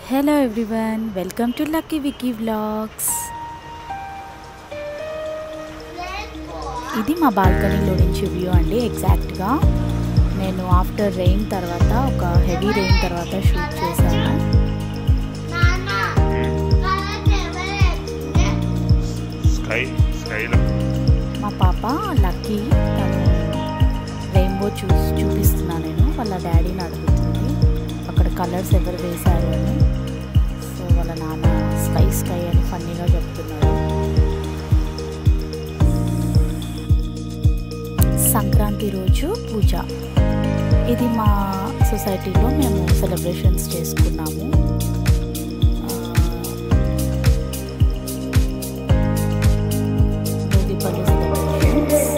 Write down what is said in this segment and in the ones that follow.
hello everyone welcome to Lucky Vicky vlogs ఇది మా బాల్కనీలో నుంచి వ్యూ అండి ఎగ్జాక్ట్గా నేను ఆఫ్టర్ రెయిన్ తర్వాత ఒక హెవీ రెయిన్ తర్వాత షూట్ చేశాను స్కై స్కైలో మా పాప లక్కీ తను రెయిన్బో చూ చూపిస్తున్నా నేను వాళ్ళ డాడీని అడుగుతుంది అక్కడ కలర్స్ ఎవరు వేశారు అని సో వాళ్ళ నాన్న స్కై స్కై అని ఫన్నీగా చెప్తున్నాడు సంక్రాంతి రోజు పూజ ఇది మా సొసైటీలో మేము సెలబ్రేషన్స్ చేసుకున్నాము ఆ, భోగిపల్లి సెలబ్రేషన్స్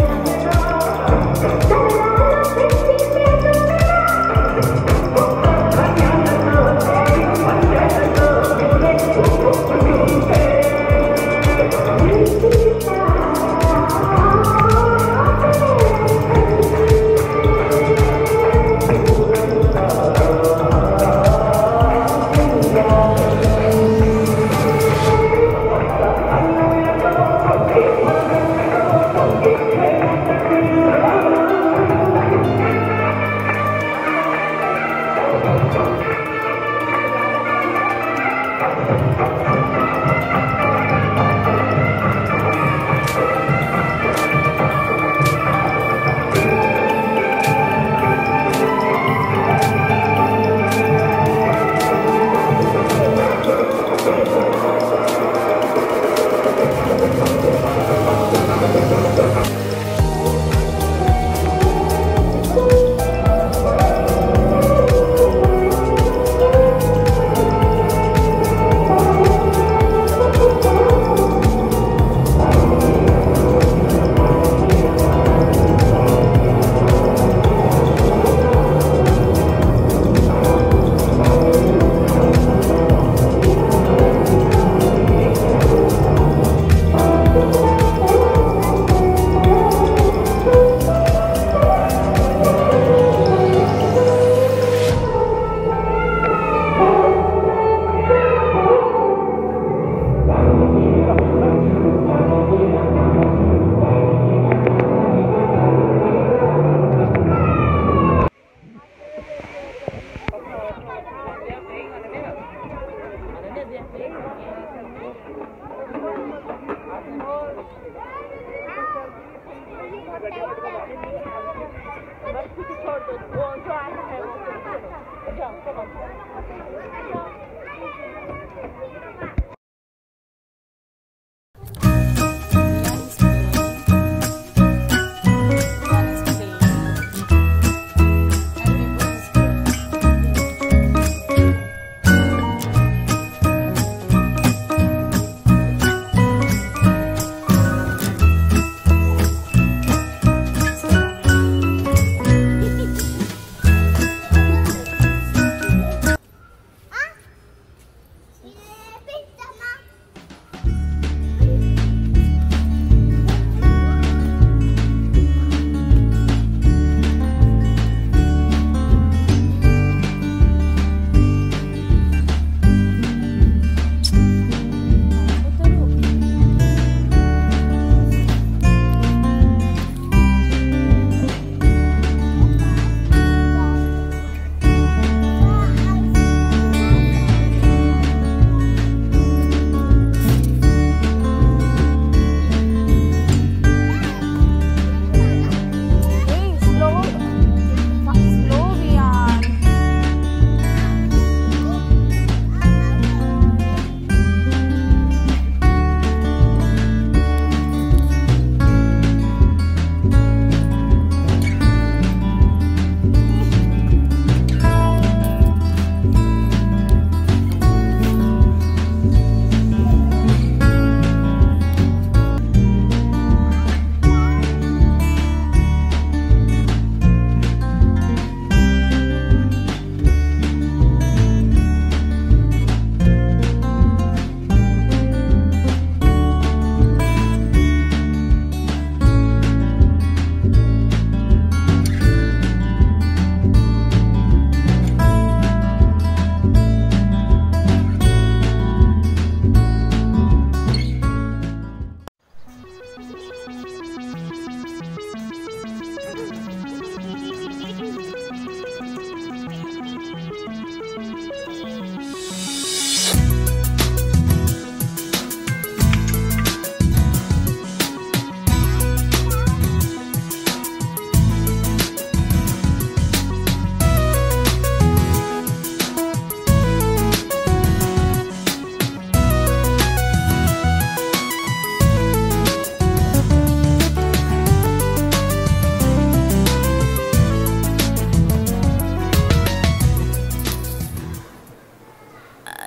పిట్ట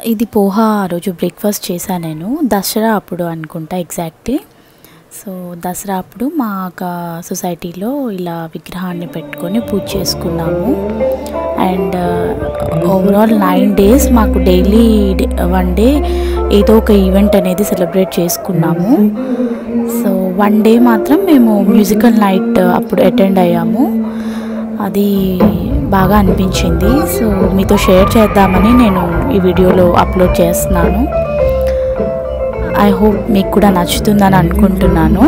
ఇది పోహా ఆ రోజు బ్రేక్ఫాస్ట్ చేశాను నేను దసరా అప్పుడు అనుకుంటా ఎగ్జాక్ట్లీ సో దసరా అప్పుడు మా ఒక సొసైటీలో ఇలా విగ్రహాన్ని పెట్టుకొని పూజ చేసుకున్నాము అండ్ ఓవరాల్ నైన్ డేస్ మాకు డైలీ వన్ డే ఏదో ఒక ఈవెంట్ అనేది సెలబ్రేట్ చేసుకున్నాము సో వన్ డే మాత్రం మేము మ్యూజికల్ నైట్ అప్పుడు అటెండ్ అయ్యాము అది బాగా అనిపించింది సో మీతో షేర్ చేద్దామని నేను ఈ వీడియోలో అప్లోడ్ చేస్తున్నాను ఐ హోప్ మీకు కూడా నచ్చుతుందని అనుకుంటున్నాను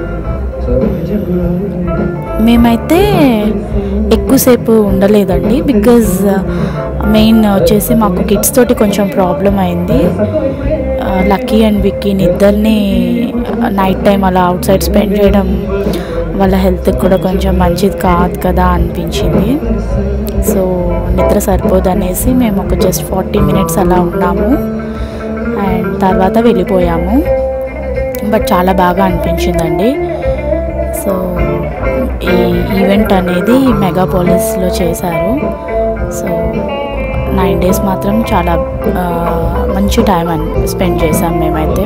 మేమైతే ఎక్కువసేపు ఉండలేదండి బికాజ్ మెయిన్ వచ్చేసి మాకు కిడ్స్ తోటి కొంచెం ప్రాబ్లం అయింది లక్కీ అండ్ విక్కీని ఇద్దరిని నైట్ టైం అలా అవుట్ సైడ్ స్పెండ్ చేయడం వాళ్ళ హెల్త్కి కూడా కొంచెం మంచిది కాదు కదా అనిపించింది సో నిద్ర సరిపోదు అనేసి మేము ఒక జస్ట్ ఫార్టీ మినిట్స్ అలా ఉన్నాము అండ్ తర్వాత వెళ్ళిపోయాము బట్ చాలా బాగా అనిపించిందండి సో ఈ ఈవెంట్ అనేది మెగాపోలిస్లో చేశారు సో నైన్ డేస్ మాత్రం చాలా ఆ, మంచి టైం అని స్పెండ్ చేసాం మేమైతే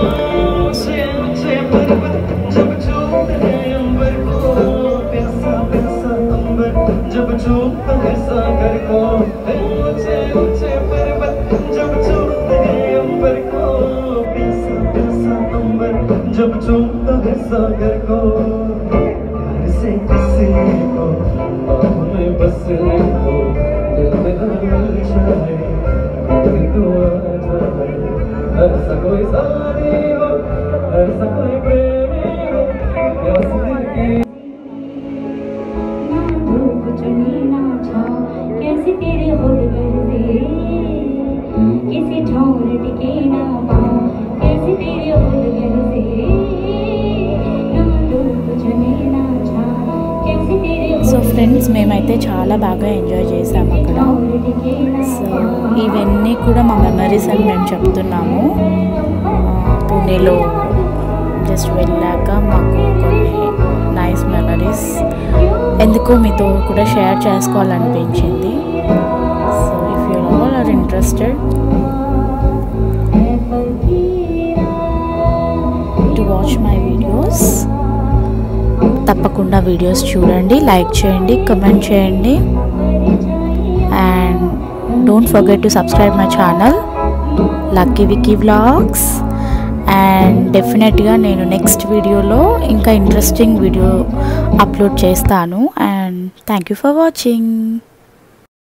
जब छूता है सागर को ऊंचे ऊंचे पर्वत जब छूते हैं अंबर को प्यासा प्यासा अंबर जब छूता है सागर को प्यार से किसी को बाहों में बसने को दिल मेरा मिल जाए कोई तो आ जाए ऐसा कोई साथी हो ऐसा कोई प्रेमी हो प्यास दिल की ना धूप चढ़ी ना छाँव, कैसे तेरे खुद गर्जे किसी ठौर टिके ना पाँव, कैसे तेरे खुद गर्जे ना धूप चढ़ी ना छाँव, कैसे तेरे సో ఫ్రెండ్స్ మేమైతే చాలా బాగా ఎంజాయ్ చేసాము అక్కడ ठौर टिके ना సో ఇవన్నీ కూడా మా మెమరీస్ అని మేము చెప్తున్నాము ఆ, పూణేలో జస్ట్ వెళ్ళాక మాకు కొన్ని నైస్ మెమరీస్ ఎందుకో మీతో కూడా షేర్ చేసుకోవాలనిపించింది so if you all are interested है फकीरा టు వాచ్ మై వీడియోస్ తప్పకుండా వీడియోస్ చూడండి లైక్ చేయండి కమెంట్ చేయండి and don't forget to subscribe my channel Lucky Vicky vlogs and డెఫినెట్గా నేను నెక్స్ట్ వీడియోలో ఇంకా ఇంట్రెస్టింగ్ వీడియో అప్లోడ్ చేస్తాను and thank you for watching